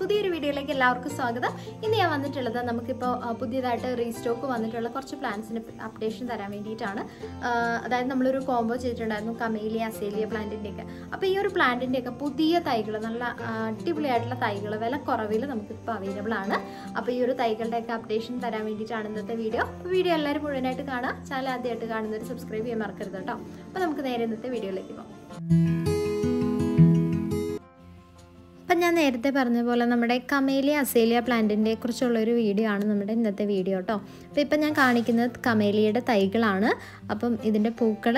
പുതിയൊരു വീഡിയോയിലേക്ക് എല്ലാവർക്കും സ്വാഗതം ഇന്ന് ഞാൻ വന്നിട്ടുള്ളത് നമുക്കിപ്പോൾ ആ, പുതിയതായിട്ട് റീസ്റ്റോക്ക് വന്നിട്ടുള്ള കുറച്ച് പ്ലാന്റ്സിന് അപ്ഡേഷൻ തരാൻ വേണ്ടിയിട്ടാണ് ആ, അതായത് നമ്മളൊരു കോംബോ ചെയ്തിട്ടുണ്ടായിരുന്നു കമേലിയ അസേലിയ പ്ലാന്റിൻ്റെ ഒക്കെ അപ്പോൾ ഈ ഒരു പ്ലാന്റിൻ്റെ ഒക്കെ പുതിയ തൈകൾ നല്ല ആ, അടിപൊളിയായിട്ടുള്ള തൈകൾ വില കുറവിൽ നമുക്കിപ്പോൾ അവൈലബിൾ ആണ് അപ്പോൾ ഈ ഒരു തൈകളുടെ ഒക്കെ അപ്ഡേഷൻ തരാൻ വേണ്ടിയിട്ടാണ് ഇന്നത്തെ വീഡിയോ അപ്പോൾ വീഡിയോ എല്ലാവരും മുഴുവനായിട്ട് കാണാം ചാനൽ ആദ്യമായിട്ട് കാണുന്നവർ സബ്സ്ക്രൈബ് ചെയ്യാൻ മറക്കരുത് കേട്ടോ അപ്പോൾ നമുക്ക് നേരെ ഇന്നത്തെ വീഡിയോയിലേക്ക് പോകാം അപ്പം ഞാൻ നേരത്തെ പറഞ്ഞ പോലെ നമ്മുടെ കമേലിയ അസേലിയ പ്ലാന്റിനെ കുറിച്ചുള്ള ഒരു വീഡിയോ ആണ് നമ്മുടെ ഇന്നത്തെ വീഡിയോ കേട്ടോ അപ്പോൾ ഇപ്പം ഞാൻ കാണിക്കുന്നത് കമേലിയയുടെ തൈകളാണ് അപ്പം ഇതിൻ്റെ പൂക്കൾ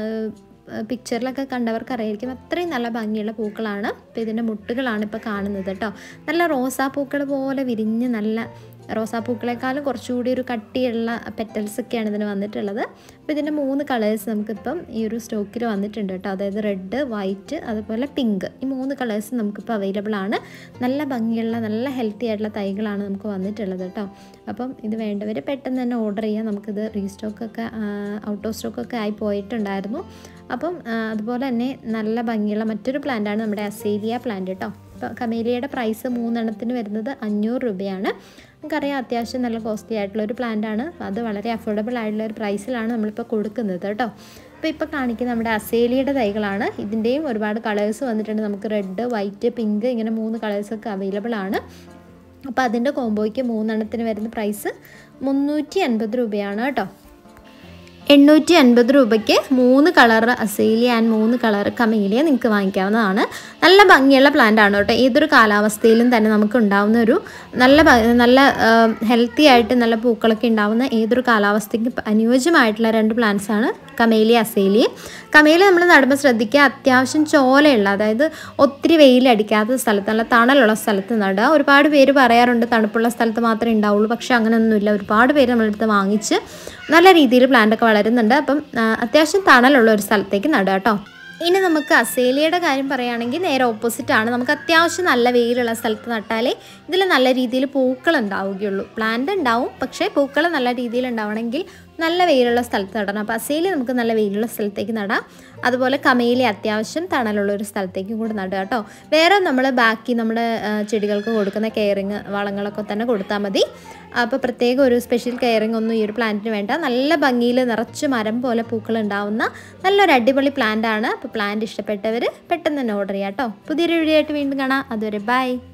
പിക്ചറിലൊക്കെ കണ്ടവർക്ക് അറിയായിരിക്കും അത്രയും നല്ല ഭംഗിയുള്ള പൂക്കളാണ് അപ്പോൾ ഇതിൻ്റെ മുട്ടുകളാണ് ഇപ്പോൾ കാണുന്നത് കേട്ടോ നല്ല റോസാപ്പൂക്കൾ പോലെ വിരിഞ്ഞ് നല്ല റോസാപ്പൂക്കളെക്കാളും കുറച്ചുകൂടി ഒരു കട്ടിയുള്ള പെറ്റൽസ് ഒക്കെയാണ് ഇതിന് വന്നിട്ടുള്ളത് അപ്പോൾ ഇതിൻ്റെ മൂന്ന് കളേഴ്സ് നമുക്കിപ്പം ഈ ഒരു സ്റ്റോക്കിൽ വന്നിട്ടുണ്ട് കേട്ടോ അതായത് റെഡ് വൈറ്റ് അതുപോലെ പിങ്ക് ഈ മൂന്ന് കളേഴ്സ് നമുക്കിപ്പോൾ അവൈലബിൾ ആണ് നല്ല ഭംഗിയുള്ള നല്ല ഹെൽത്തി ആയിട്ടുള്ള തൈകളാണ് നമുക്ക് വന്നിട്ടുള്ളത് കേട്ടോ അപ്പം ഇത് വേണ്ടവർ പെട്ടെന്ന് തന്നെ ഓർഡർ ചെയ്യാം നമുക്കിത് റീസ്റ്റോക്കൊക്കെ ഔട്ട് ഓഫ് സ്റ്റോക്കൊക്കെ ആയി പോയിട്ടുണ്ടായിരുന്നു അപ്പം ആ, അതുപോലെ തന്നെ നല്ല ഭംഗിയുള്ള മറ്റൊരു പ്ലാന്റാണ് നമ്മുടെ അസേലിയ പ്ലാന്റ് കേട്ടോ ഇപ്പോൾ കമേലിയയുടെ പ്രൈസ് മൂന്നെണ്ണത്തിന് വരുന്നത് അഞ്ഞൂറ് രൂപയാണ് നമുക്കറിയാം അത്യാവശ്യം നല്ല കോസ്റ്റ്ലി ആയിട്ടുള്ള ഒരു പ്ലാന്റ് ആണ് അത് വളരെ അഫോർഡബിൾ ആയിട്ടുള്ള ഒരു പ്രൈസിലാണ് നമ്മളിപ്പോൾ കൊടുക്കുന്നത് കേട്ടോ അപ്പോൾ ഇപ്പോൾ കാണിക്കുന്ന നമ്മുടെ അസേലിയുടെ തൈകളാണ് ഇതിൻ്റെയും ഒരുപാട് കളേഴ്സ് വന്നിട്ടുണ്ട് നമുക്ക് റെഡ് വൈറ്റ് പിങ്ക് ഇങ്ങനെ മൂന്ന് കളേഴ്സൊക്കെ അവൈലബിൾ ആണ് അപ്പോൾ അതിൻ്റെ കോംബോയ്ക്ക് മൂന്നെണ്ണത്തിന് വരുന്ന പ്രൈസ് മുന്നൂറ്റി അൻപത് രൂപയാണ് കേട്ടോ എണ്ണൂറ്റി അൻപത് രൂപയ്ക്ക് മൂന്ന് കളർ അസേലിയ ആൻഡ് മൂന്ന് കളർ കമേലിയ നിങ്ങൾക്ക് വാങ്ങിക്കാവുന്നതാണ് നല്ല ഭംഗിയുള്ള പ്ലാന്റ് ആണ് കേട്ടോ ഏതൊരു കാലാവസ്ഥയിലും തന്നെ നമുക്ക് ഉണ്ടാവുന്ന ഒരു നല്ല ഭ- നല്ല ഹെൽത്തി ആയിട്ട് നല്ല പൂക്കളൊക്കെ ഉണ്ടാവുന്ന ഏതൊരു കാലാവസ്ഥയ്ക്ക് അനുയോജ്യമായിട്ടുള്ള രണ്ട് പ്ലാന്റ്സ് ആണ് കമേലിയ അസേലിയ കമേലിയ നമ്മൾ നടുമ്പോൾ ശ്രദ്ധിക്കുക അത്യാവശ്യം ചോലയുള്ള അതായത് ഒത്തിരി വെയിലടിക്കാത്ത സ്ഥലത്ത് നല്ല തണലുള്ള സ്ഥലത്ത് നടുക ഒരുപാട് പേര് പറയാറുണ്ട് തണുപ്പുള്ള സ്ഥലത്ത് മാത്രമേ ഉണ്ടാവുള്ളൂ പക്ഷേ അങ്ങനെയൊന്നുമില്ല ഒരുപാട് പേര് നമ്മളടുത്ത് വാങ്ങിച്ച് നല്ല രീതിയിൽ പ്ലാന്റ് ഒക്കെ വളരുന്നുണ്ട് അപ്പം ആ, അത്യാവശ്യം തണലുള്ള ഒരു സ്ഥലത്തേക്ക് നടുക കേട്ടോ ഇനി നമുക്ക് അസേലിയയുടെ കാര്യം പറയുകയാണെങ്കിൽ നേരെ ഓപ്പോസിറ്റ് ആണ് നമുക്ക് അത്യാവശ്യം നല്ല വെയിലുള്ള സ്ഥലത്ത് നട്ടാലേ ഇതിൽ നല്ല രീതിയിൽ പൂക്കൾ ഉണ്ടാവുകയുള്ളൂ പ്ലാന്റ് ഉണ്ടാവും പക്ഷേ പൂക്കൾ നല്ല രീതിയിൽ ഉണ്ടാവണമെങ്കിൽ നല്ല വെയിലുള്ള സ്ഥലത്ത് നടണം അപ്പോൾ അസേലി നമുക്ക് നല്ല വെയിലുള്ള സ്ഥലത്തേക്ക് നടാം അതുപോലെ കമേലി അത്യാവശ്യം തണലുള്ള ഒരു സ്ഥലത്തേക്കും കൂടി നടുക കേട്ടോ വേറെ നമ്മൾ ബാക്കി നമ്മുടെ ആ, ചെടികൾക്ക് കൊടുക്കുന്ന കെയറിങ് വളങ്ങളൊക്കെ തന്നെ കൊടുത്താൽ മതി അപ്പോൾ പ്രത്യേകം ഒരു സ്പെഷ്യൽ കെയറിങ് ഒന്നും ഈ ഒരു പ്ലാന്റിന് വേണ്ട നല്ല ഭംഗിയിൽ നിറച്ച് മരം പോലെ പൂക്കൾ ഉണ്ടാവുന്ന നല്ലൊരു അടിപൊളി പ്ലാന്റ് ആണ് അപ്പോൾ പ്ലാന്റ് ഇഷ്ടപ്പെട്ടവർ പെട്ടെന്ന് തന്നെ ഓർഡർ ചെയ്യാം കേട്ടോ പുതിയൊരു വീഡിയോ ആയിട്ട് വീണ്ടും കാണാം അതുവരെ ബൈ